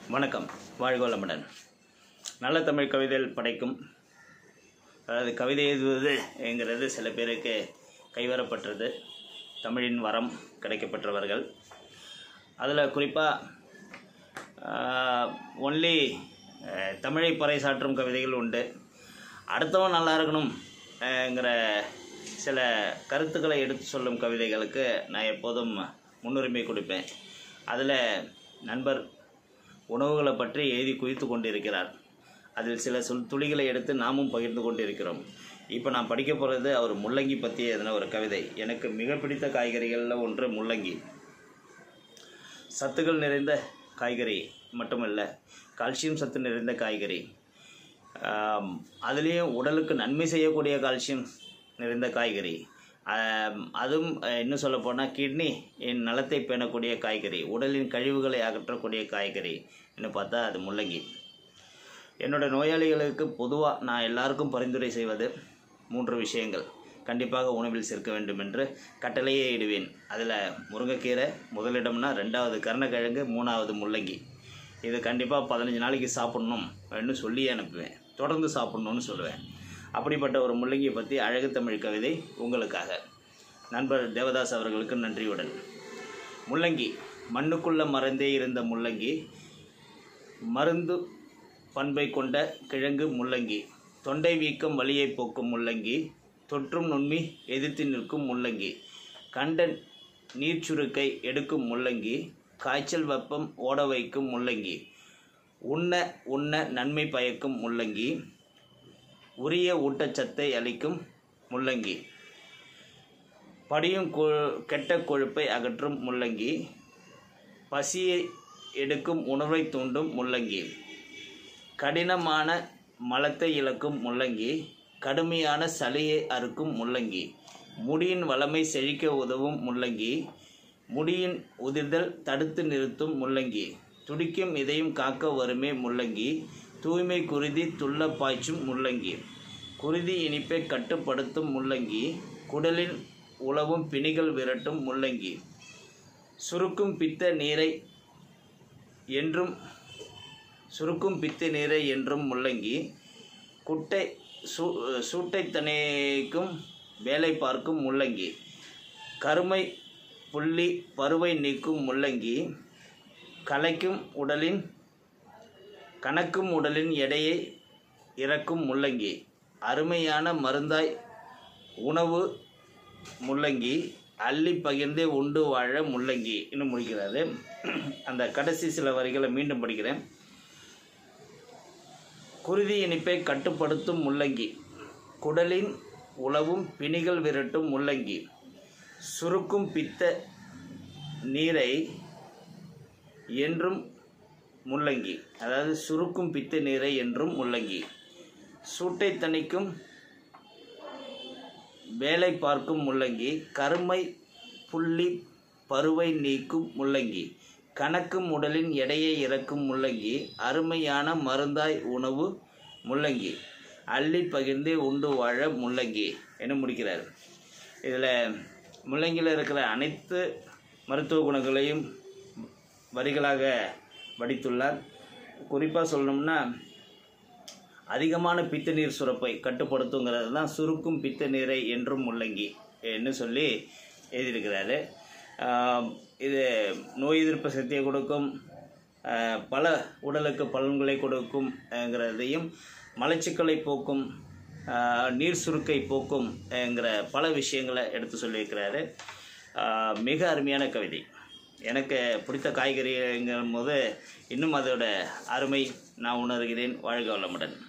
வணக்கம் வாழ்க வளமுடன் நல்ல தமிழ் கவிதைகள் படைக்கும் அதாவது கவிதை எழுதுவது என்கிறது சில பேருக்கு கைவரப்பட்டது தமிழின் வரம் கிடைக்கப்பெற்றவர்கள் அதில் குறிப்பாக ஒன்லி தமிழை பறைசாற்றும் கவிதைகள் உண்டு அடுத்தவன் நல்லா இருக்கணும் ங்கிற சில கருத்துக்களை எடுத்து சொல்லும் கவிதைகளுக்கு நான் எப்போதும் முன்னுரிமை கொடுப்பேன் அதில் நண்பர் உணவுகளை பற்றி எழுதி குவித்து கொண்டிருக்கிறார் அதில் சில சொல் துளிகளை எடுத்து நாமும் பகிர்ந்து கொண்டிருக்கிறோம் இப்போ நான் படிக்க போகிறது அவர் முள்ளங்கி பற்றி எதனா ஒரு கவிதை எனக்கு மிக பிடித்த காய்கறிகளில் ஒன்று முள்ளங்கி சத்துக்கள் நிறைந்த காய்கறி மட்டுமல்ல கால்சியம் சத்து நிறைந்த காய்கறி ஆம், அதுலேயும் உடலுக்கு நன்மை செய்யக்கூடிய கால்சியம் நிறைந்த காய்கறி ஆம், அதுவும் அஹ், இன்னும் சொல்ல போனால் கிட்னி என் நலத்தை பேணக்கூடிய காய்கறி உடலின் கழிவுகளை அகற்றக்கூடிய காய்கறி இன்னும் பார்த்தா அது முள்ளங்கி என்னோட நோயாளிகளுக்கு பொதுவாக நான் எல்லாருக்கும் பரிந்துரை செய்வது மூன்று விஷயங்கள் கண்டிப்பாக உணவில் சேர்க்க வேண்டும் என்று கட்டளையே இடுவேன் அதில் முருங்கைக்கீரை முதலிடம்னா ரெண்டாவது கருணக்கிழங்கு மூணாவது முள்ளங்கி இது கண்டிப்பாக பதினஞ்சு நாளைக்கு சாப்பிட்ணும் அப்படின்னு சொல்லி அனுப்புவேன் தொடர்ந்து சாப்பிட்ணுன்னு சொல்லுவேன் அப்படிப்பட்ட ஒரு முள்ளங்கியை பற்றி அழகு தமிழ் கவிதை உங்களுக்காக நண்பர் தேவதாஸ் அவர்களுக்கு நன்றியுடன் முள்ளங்கி மண்ணுக்குள்ள மறைந்தே இருந்த முள்ளங்கி மருந்து பண்பை கொண்ட கிழங்கு முள்ளங்கி தொண்டை வீக்கம் வலியை போக்கும் முள்ளங்கி தொற்றும் நுண்மி எதிர்த்து நிற்கும் முள்ளங்கி கண்ட நீர்ச்சுருக்கை எடுக்கும் முள்ளங்கி காய்ச்சல் வெப்பம் ஓட வைக்கும் முள்ளங்கி உண்ண உண்ண நன்மை பயக்கும் முள்ளங்கி உரிய ஊட்டச்சத்தை அளிக்கும் முள்ளங்கி படியும் கொ கெட்ட கொழுப்பை அகற்றும் முள்ளங்கி பசியை எடுக்கும் உணர்வை தூண்டும் முள்ளங்கி கடினமான மலத்தை இழக்கும் முள்ளங்கி கடுமையான சளியை அறுக்கும் முள்ளங்கி முடியின் வளமை செழிக்க உதவும் முள்ளங்கி முடியின் உதிர்தல் தடுத்து நிறுத்தும் முள்ளங்கி துடிக்கும் இதயம் காக்க வருமே முள்ளங்கி தூய்மை குருதி துள்ள பாய்ச்சும் முள்ளங்கி குருதி இனிப்பை கட்டுப்படுத்தும் முள்ளங்கி குடலின் உழவும் பிணிகள் விரட்டும் முள்ளங்கி சுருக்கும் பித்த நீரை என்றும் சுருக்கும் பித்த நீரை என்றும் முள்ளங்கி குட்டை சூ சூட்டை தணிக்கும் வேலை பார்க்கும் முள்ளங்கி கருமை புள்ளி பருவை நீக்கும் முள்ளங்கி கலைக்கும் உடலின் கணக்கும் உடலின் எடையை இறக்கும் முள்ளங்கி அருமையான மருந்தாய் உணவு முள்ளங்கி அள்ளி பகிர்ந்தே உண்டு வாழ முள்ளங்கி இன்னும் முடிக்கிறாரு அந்த கடைசி சில வரிகளை மீண்டும் படிக்கிறேன் குருதி இனிப்பை கட்டுப்படுத்தும் முள்ளங்கி குடலின் உழவும் பிணிகள் விரட்டும் முள்ளங்கி சுருக்கும் பித்த நீரை என்றும் முள்ளங்கி அதாவது சுருக்கும் பித்த நீரை என்றும் முள்ளங்கி சூட்டை தணிக்கும் வேலை பார்க்கும் முள்ளங்கி கருமை புள்ளி பருவை நீக்கும் முள்ளங்கி கணக்கும் உடலின் எடையை இறக்கும் முள்ளங்கி அருமையான மருந்தாய் உணவு முள்ளங்கி அள்ளி பகிர்ந்தே உண்டு வாழ முள்ளங்கி என முடிக்கிறார் இதில் முள்ளங்கியில் இருக்கிற அனைத்து மருத்துவ குணங்களையும் வரிகளாக வடித்துள்ளார் குறிப்பாக சொல்லணும்னா அதிகமான பித்த நீர் சுரப்பை கட்டுப்படுத்துங்கிறது தான் சுருக்கும் பித்த நீரை என்றும் முள்ளங்கி என்று சொல்லி எழுதியிருக்கிறாரு ஆம், இது நோய் எதிர்ப்பு சக்தியை கொடுக்கும் ஆஹ், பல உடலுக்கு பலன்களை கொடுக்கும்ங்கிறதையும் மலச்சிக்கலை போக்கும் ஆஹ், நீர் சுருக்கை போக்கும் என்கிற பல விஷயங்களை எடுத்து சொல்லியிருக்கிறாரு ஆஹ், மிக அருமையான கவிதை எனக்கு பிடித்த காய்கறிங்கிற போது இன்னும் அதோட அருமை நான் உணர்கிறேன் வாழ்க வளமுடன்